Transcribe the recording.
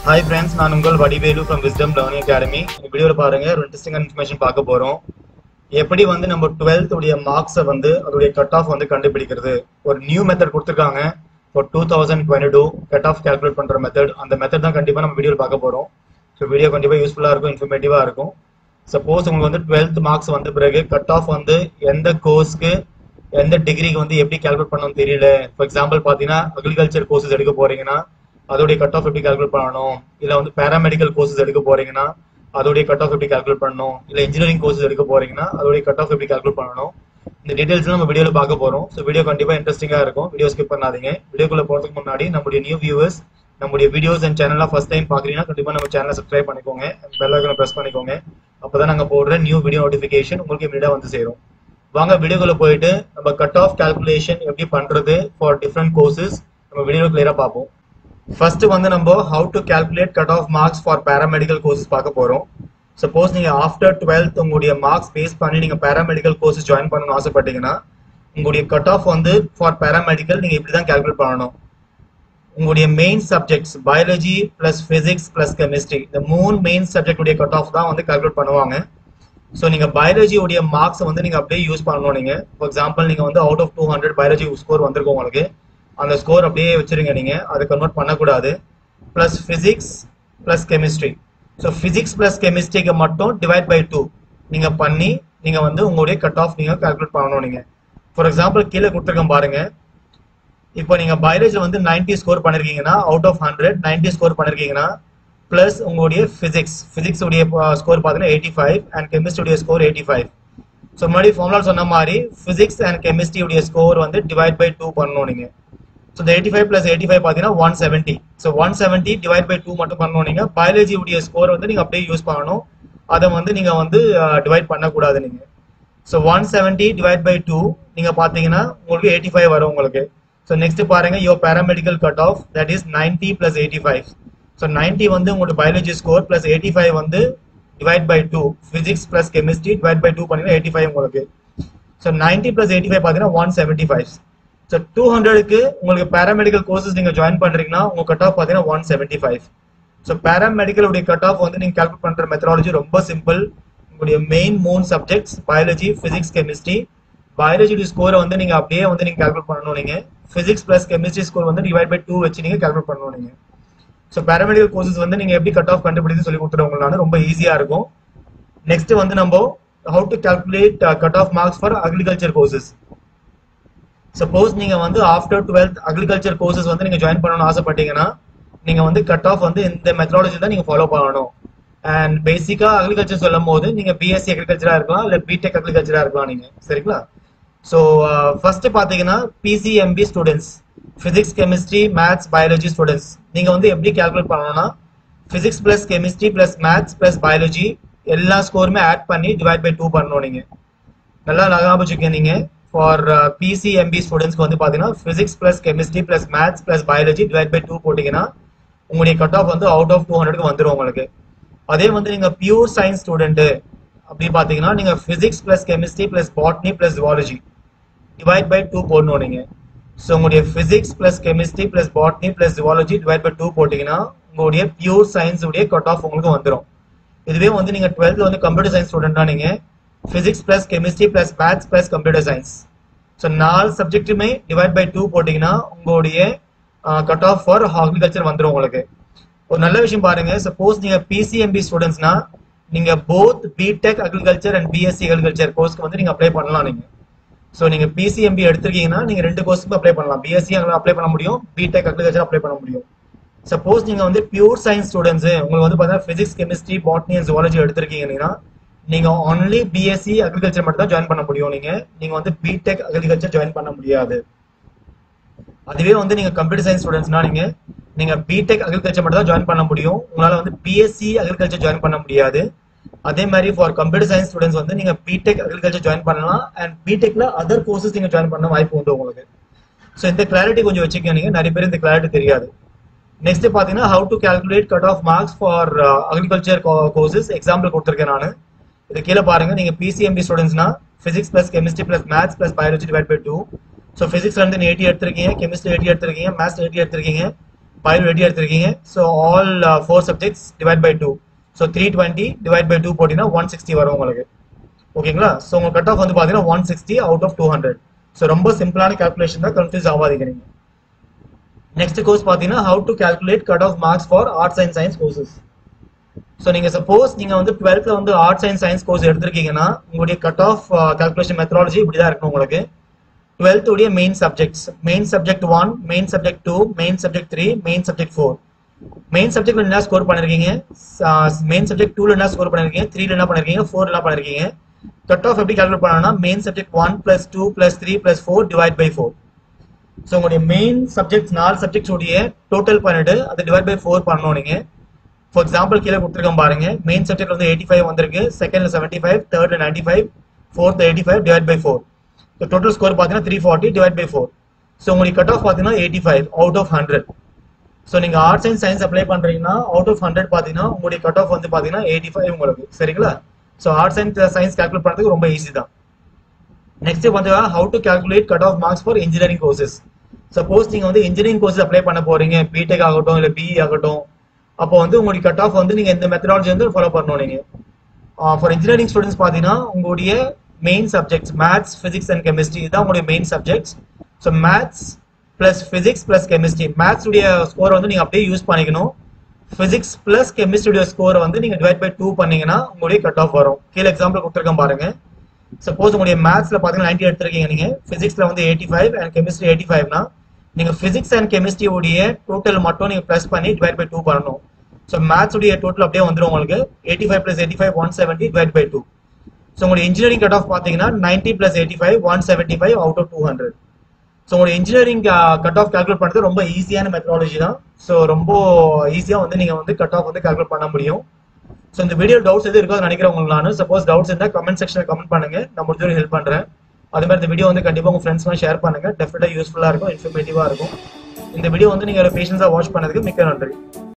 hi friends நான் உங்கள் Vadivelu from wisdom learning academy இந்த வீடியோவில் பாருங்க ஒரு இன்ட்ரெஸ்டிங்கான இன்ஃபர்மேஷன் பார்க்க போறோம் எப்படி வந்து நம்ம 12th உடைய மார்க்ஸை வந்து அதோடைய கட் ஆஃப் வந்து கண்டுபிடிக்கிறது ஒரு நியூ மெத்தட் கொடுத்துருக்காங்க for two thousand twenty two cut off calculate பண்ற மெத்தட் அந்த மெத்தட் தான் கண்டிப்பாக நம்ம வீடியோவில் பார்க்க போறோம் ஸோ வீடியோ கண்டிப்பாக யூஸ்ஃபுல்லாக இருக்கும் இன்ஃபர்மேட்டிவாக இருக்கும் சப்போஸ் உங்களுக்கு வந்து டுவெல்த் மார்க்ஸ் வந்த பிறகு கட் ஆஃப் வந்து எந்த கோர்ஸ்க்கு எந்த டிகிரிக்கு வந்து எப்படி கால்குலேட் பண்ணணும் தெரியல ஃபார் எக்ஸாம்பிள் பார்த்தீங்கன்னா அக்ரிகல்ச்சர் கோர்சஸ் எடுக்க போறீங்கன்னா அதோடைய கட் ஆஃப் எப்படி கால்குலேட் பண்ணணும் இல்ல வந்து பேராமெடிக்கல் கோர்சஸ் எடுக்க போறீங்கன்னா அதோடைய கட் ஆஃப் எப்படி கால்குலேட் பண்ணணும் இல்ல இன்ஜினியரிங் கோர்சஸ் எடுக்க போறீங்கன்னா அதோடைய கட் ஆஃப் எப்படி கால்குலேட் பண்ணணும் இந்த டீடைல்ஸ் நம்ம வீடியோல பார்க்க போறோம் ஸோ வீடியோ கண்டிப்பா இன்ட்ரெஸ்டிங்கா இருக்கும் வீடியோ ஸ்கிப் பண்ணாதீங்க வீடியோக்குள்ள போறதுக்கு முன்னாடி நம்முடைய நியூ வியூவர்ஸ் நம்முடைய வீடியோஸ் அண்ட் சேனல்லாம் ஃபர்ஸ்ட் டைம் பாக்குறீங்கன்னா கண்டிப்பா நம்ம சேனலை சப்ஸ்கிரைப் பண்ணிக்கோங்க பெல் ஐக்கனை பிரஸ் பண்ணிக்கோங்க அப்பதான் நாங்க போடுற நியூ வீடியோ நோட்டிபிகேஷன் உங்களுக்கு இமீடியா வந்து சேரும் வாங்க வீடியோக்குள்ள போயிட்டு நம்ம கட் ஆஃப் கால்குலேஷன் எப்படி பண்றது ஃபார் டிஃப்ரெண்ட் கோர்சஸ் நம்ம வீடியோ கிளியரா பார்ப்போம் ஃபர்ஸ்ட் வந்து நம்ம how to calculate cut off marks for paramedical courses பார்க்க போறோம் சப்போஸ் நீங்க ஆஃப்டர் டுவெல்த் உங்களுடைய மார்க்ஸ் பேஸ் பண்ணி நீங்க பேராமெடிக்கல் கோர்சஸ் ஜாயின் பண்ணணும்னு ஆசைப்பட்டீங்கன்னா உங்களுடைய கட் ஆஃப் வந்து ஃபார் பேராமெடிக்கல் நீங்க இப்படி தான் கால்குலேட் பண்ணணும் உங்களுடைய main subjects biology plus physics plus chemistry இந்த மூணு மெயின் சப்ஜெக்ட் உடைய கட் ஆஃப் தான் வந்து கால்குலேட் பண்ணுவாங்க ஸோ நீங்க பயாலஜி உடைய மார்க்ஸ் வந்து நீங்க அப்படியே யூஸ் பண்ணணும் நீங்க ஃபார் எக்ஸாம்பிள் நீங்க வந்து out of two hundred biology score வந்திருக்கும் உங்களுக்கு அந்த ஸ்கோர் அப்படியே வச்சிருங்க நீங்க அதை கன்வெர்ட் பண்ணக்கூடாது plus physics plus chemistry so physics plus கெமிஸ்ட்ரிக்கு மட்டும் டிவைட் பை டூ நீங்க பண்ணி நீங்க வந்து உங்களுடைய கட் ஆஃப் நீங்க கால்குலேட் பண்ணணும் நீங்க ஃபார் எக்ஸாம்பிள் கீழே கொடுத்துருக்கேன் பாருங்க இப்போ நீங்க பயாலஜி வந்து 90 ஸ்கோர் பண்ணிருக்கீங்கன்னா அவுட் ஆஃப் ஹண்ட்ரட் 90 ஸ்கோர் பண்ணிருக்கீங்கன்னா பிளஸ் உங்களுடைய பிசிக்ஸ் பிசிக்ஸ் உடைய ஸ்கோர் பார்த்தீங்கன்னா எயிட்டி ஃபைவ் அண்ட் கெமிஸ்ட்ரி உடைய ஸ்கோர் எயிட்டி ஃபைவ் ஸோ முன்னாடி ஃபார்முலா சொன்ன மாதிரி பிசிக்ஸ் அண்ட் கெமிஸ்ட்ரி உடைய ஸ்கோர் வந்து டிவைட் பை டூ பண்ணணும் நீங்க ஸோ இந்த eighty five plus eighty five பார்த்தீங்கன்னா one seventy so one seventy divide by two மட்டும் பண்ணணும் நீங்க பயாலஜி உடைய ஸ்கோர் வந்து நீங்க அப்படியே யூஸ் பண்ணணும் அதை வந்து நீங்க வந்து டிவைட் பண்ணக்கூடாது நீங்க so one seventy divide by two நீங்க பாத்தீங்கன்னா உங்களுக்கு எயிட்டி ஃபைவ் வரும் உங்களுக்கு ஸோ நெக்ஸ்ட் பாருங்க யோ paramedical cut off that is ninety plus eighty five so ninety வந்து உங்களோட biology score plus eighty five வந்து divide by two physics plus chemistry divide by two பண்ணீங்கன்னா எயிட்டி ஃபைவ் உங்களுக்கு so ninety plus eighty five பார்த்தீங்கன்னா one seventy five so two ஹண்ட்ரடுக்கு உங்களுக்கு paramedical courses நீங்க join பண்றீங்கன்னா உங்க கட் ஆஃப் பார்த்தீங்கன்னா one seventy five so paramedical உடைய கட் ஆஃப் வந்து நீங்க கால்குலேட் பண்ற மெத்தடாலஜி ரொம்ப சிம்பிள் உங்களுடைய மெயின் மூணு subjects biology physics chemistry biology ஸ்கோரை வந்து நீங்க அப்படியே வந்து நீங்க கால்குலேட் பண்ணணும் நீங்க பிசிக்ஸ் பிளஸ் கெமிஸ்ட்ரி ஸ்கோர் வந்து டிவைட் பை டூ வச்சு நீங்க கால்குலேட் பண்ணணும் நீங்க ஸோ பேராமெடிக்கல் கோர்சஸ் வந்து நீங்க எப்படி கட் ஆஃப் கண்டுபிடிச்சு சொல்லி கொடுத்துருவங்களால ரொம்ப ஈஸியா இருக்கும் நெக்ஸ்ட் வந்து நம்ம how to calculate cut off marks for agriculture courses suppose நீங்க வந்து ஆஃப்டர் டுவெல்த் அக்ரிகல்ச்சர் கோர்சஸ் வந்து நீங்க ஜாயின் பண்ணணும்னு ஆசைப்பட்டீங்கன்னா நீங்க வந்து கட் ஆஃப் வந்து இந்த மெத்தடாலஜி தான் நீங்க ஃபாலோ பண்ணணும் அண்ட் பேசிக்கா அக்ரிகல்ச்சர் சொல்லும் போது நீங்க பிஎஸ்சி அக்ரிகல்ச்சரா இருக்கலாம் இல்ல பிடெக் அக்ரிகல்ச்சரா இருக்கலாம் நீங்க சரிங்களா ஸோ ஃபர்ஸ்ட் பாத்தீங்கன்னா PCMB students physics chemistry maths biology students நீங்க வந்து எப்படி கால்குலேட் பண்ணணும்னா physics plus chemistry plus maths plus biology எல்லா ஸ்கோருமே ஆட் பண்ணி டிவைட் பை டூ பண்ணணும் நீங்க நல்லா ஞாபகம் வச்சுக்க நீங்க ஃபார் பிசிஎம்பி ஸ்டூடெண்ட்ஸ்க்கு வந்து பாத்தீங்கன்னா physics plus chemistry plus maths plus biology divide by two போட்டீங்கன்னா உங்களுடைய கட் ஆஃப் வந்து அவுட் ஆஃப் டூ ஹண்ட்ரட்க்கு வந்துடும் உங்களுக்கு அதே வந்து நீங்க பியூர் சயின்ஸ் ஸ்டூடெண்ட் அப்படி பாத்தீங்கன்னா நீங்க physics plus chemistry plus botany plus zoology divide by two போடணும் நீங்க ஸோ உங்களுடைய physics plus chemistry plus botany plus zoology divide by two போட்டீங்கன்னா உங்களுடைய பியூர் சயின்ஸ் உடைய கட் ஆஃப் உங்களுக்கு வந்துடும் இதுவே வந்து நீங்க டுவெல்த்ல வந்து கம்ப்யூட்டர் சயின்ஸ் ஸ்டூடெண்டா நீங்க physics plus chemistry plus maths plus computer science so நாலு சப்ஜெக்ட்டுமே டிவைட் பை டூ போட்டீங்கன்னா உங்களுடைய கட் ஆஃப் ஃபார் அக்ரிகல்ச்சர் வந்துடும் உங்களுக்கு ஒரு நல்ல விஷயம் பாருங்க சப்போஸ் நீங்க பிசிஎம்பி ஸ்டூடெண்ட்ஸ்னா நீங்க both BTech agriculture and BSc agriculture கோர்ஸ்க்கு வந்து நீங்க அப்ளை பண்ணலாம் நீங்க ஸோ நீங்க பிசிஎம்பி எடுத்திருக்கீங்கன்னா நீங்க ரெண்டு கோர்ஸ்க்கு அப்ளை பண்ணலாம் பிஎஸ்சி அப்ளை பண்ண முடியும் பிடெக் அக்ரிகல்ச்சர் அப்ளை பண்ண முடியும் சப்போஸ் நீங்க வந்து பியூர் சயின்ஸ் ஸ்டூடெண்ட்ஸ் உங்களுக்கு வந்து பார்த்தீங்கன்னா physics chemistry botany and zoology எடுத்திருக்கீங்கன்னா நீங்க ஒன்லி பிஎஸ்சி அக்ரிகல்ச்சர் மட்டும் தான் ஜாயின் பண்ண முடியும் நீங்க நீங்க வந்து பிடெக் அக்ரிகல்ச்சர் ஜாயின் பண்ண முடியாது அதுவே வந்து நீங்க கம்ப்யூட்டர் சயின்ஸ் ஸ்டூடெண்ட்ஸ்னா நீங்க நீங்க பிடெக் அக்ரிகல்ச்சர் மட்டும் தான் ஜாயின் பண்ண முடியும் உங்களால வந்து பிஎஸ்சி அக்ரிகல்ச்சர் ஜாயின் பண்ண முடியாது அதே மாதிரி ஃபார் கம்ப்யூட்டர் சயின்ஸ் ஸ்டூடெண்ட்ஸ் வந்து நீங்க பிடெக் அக்ரிகல்ச்சர் ஜாயின் பண்ணலாம் அண்ட் பிடெக்ல அதர் கோர்சஸ் நீங்க ஜாயின் பண்ண வாய்ப்பு உண்டு உங்களுக்கு ஸோ இந்த கிளாரிட்டி கொஞ்சம் வச்சுக்க நீங்க நிறைய பேர் இந்த கிளாரிட்டி தெரியாது நெக்ஸ்ட் பாத்தீங்கன்னா how to calculate cut off marks for agriculture courses example கொடுத்துருக்கேன் நான் இது கீழே பாருங்க நீங்க பிசிஎம்பி ஸ்டூடெண்ட்ஸ்னா physics plus chemistry plus maths plus biology divide by two so பிசிக்ஸ்ல இருந்து எயிட்டி எடுத்திருக்கீங்க கெமிஸ்ட்ரி எயிட்டி எடுத்திருக்கீங்க மேத்ஸ் எயிட்டி எடுத்திருக்கீங்க பயோ ரெடி எடுத்திருக்கீங்க so all four subjects divide by two so three twenty divide by two போட்டிங்கன்னா one sixty வரும் உங்களுக்கு ஓகேங்களா ஸோ உங்க கட் ஆஃப் வந்து பார்த்தீங்கன்னா one sixty out of two hundred so ரொம்ப சிம்பிளான கேல்குலேஷன் தான் கன்ஃபியூஸ் ஆகாதீங்க நீங்க நெக்ஸ்ட் கோர்ஸ் பார்த்தீங்கன்னா how to calculate cut off marks for arts and science courses so நீங்க சப்போஸ் நீங்க வந்து டுவெல்த்ல வந்து ஆர்ட்ஸ் அண்ட் சயின்ஸ் கோர்ஸ் எடுத்திருக்கீங்கன்னா உங்களுடைய கட் ஆஃப் கால்குலேஷன் மெத்தடாலஜி இப்படி தான் இருக்கும் உங்களுக்கு டுவெல்த் உடைய main subjects main subject one main subject two main subject three main subject four main சப்ஜெக்ட்ல என்ன ஸ்கோர் பண்ணிருக்கீங்க மெயின் சப்ஜெக்ட் டூல என்ன ஸ்கோர் பண்ணிருக்கீங்க த்ரீல என்ன பண்ணிருக்கீங்க ஃபோர்ல என்ன பண்ணிருக்கீங்க கட் ஆஃப் எப்படி கால்குலேட் பண்ணணும்னா main subject one plus two plus three plus four divide by four so உங்களுடைய மெயின் சப்ஜெக்ட்ஸ் நாலு சப்ஜெக்ட்ஸ் உடைய டோட்டல் பண்ணிட்டு அதை டிவைட் பை ஃபோர் பண்ணணும் நீங்க ஃபார் எக்ஸாம்பிள் கீழே கொடுத்துருக்கோம் பாருங்க மெயின் சப்ஜெக்ட் வந்து எயிட்டி ஃபைவ் வந்திருக்கு செகண்ட்ல செவன்டி ஃபைவ் தேர்ட்ல ninety five fourth eighty five divide by four so total score பார்த்தீங்கன்னா three forty divide by four so உங்களுக்கு கட் ஆஃப் பார்த்தீங்கன்னா eighty five out of hundred so நீங்க arts and science apply பண்றீங்கன்னா out of hundred பார்த்தீங்கன்னா உங்களுடைய cut off வந்து பார்த்தீங்கன்னா eighty five உங்களுக்கு சரிங்களா so arts and science calculate பண்ணுறதுக்கு ரொம்ப ஈஸி தான் நெக்ஸ்ட் வந்து how to calculate cut off marks for engineering courses suppose நீங்க வந்து இன்ஜினியரிங் கோர்ஸ் அப்ளை பண்ண போறீங்க பிடெக் ஆகட்டும் இல்ல பிஇ ஆகட்டும் அப்போ வந்து உங்களுக்கு கட் ஆஃப் வந்து நீங்க இந்த மெத்தடாலஜி வந்து ஃபாலோ பண்ணணும் நீங்க ஃபார் இன்ஜினியரிங் ஸ்டூடெண்ட்ஸ் பார்த்தீங்கன்னா உங்களுடைய main subjects maths physics and chemistry இதுதான் உங்களுடைய main subjects so maths plus physics plus chemistry maths உடைய ஸ்கோர் வந்து நீங்க அப்படியே யூஸ் பண்ணிக்கணும் பிசிக்ஸ் பிளஸ் கெமிஸ்ட்ரியோட ஸ்கோரை வந்து நீங்க டிவைட் பை டூ பண்ணீங்கன்னா உங்களுடைய கட் ஆஃப் வரும் கீழே எக்ஸாம்பிள் கொடுத்துருக்கேன் பாருங்க சப்போஸ் உங்களுடைய மேத்ஸ்ல பாத்தீங்கன்னா நைன்டி எடுத்திருக்கீங்க நீங்க பிசிக்ஸ்ல வந்து eighty five and chemistry eighty ஃபைவ்னா நீங்க பிசிக்ஸ் அண்ட் கெமிஸ்ட்ரி உடைய டோட்டல் மட்டும் நீங்க பிளஸ் பண்ணி டிவைட் பை டூ பண்ணணும் ஸோ மேத்ஸ் உடைய டோட்டல் அப்படியே வந்துடும் உங்களுக்கு eighty five plus eighty five one seventy divide by two so உங்களுடைய இன்ஜினியரிங் கட் ஆஃப் பாத்தீங்கன்னா ninety plus eighty five one seventy five out of two hundred so உங்களுடைய engineering cut off calculate பண்ணுறது ரொம்ப ஈஸியான methodology தான் so ரொம்ப ஈஸியாக வந்து நீங்கள் வந்து கட் ஆஃப் வந்து கால்குலேட் பண்ண முடியும் ஸோ இந்த வீடியோ டவுட்ஸ் எதுவும் இருக்காது நினைக்கிறேன் உங்களுக்கு நான் சப்போஸ் டவுட்ஸ் இருந்தால் கமெண்ட் செக்ஷனில் கமெண்ட் பண்ணுங்க நான் முடிஞ்ச ஹெல்ப் பண்ணுறேன் அது மாதிரி இந்த வீடியோ வந்து கண்டிப்பாக உங்கள் ஃப்ரெண்ட்ஸ்லாம் ஷேர் பண்ணுங்க டெஃபினட்டாக யூஸ்ஃபுல்லாக இருக்கும் இன்ஃபர்மேட்டிவாக இருக்கும் இந்த வீடியோ வந்து நீங்கள் பேஷன்ஸாக வாட்ச் பண்ணதுக்கு மிக்க நன்றி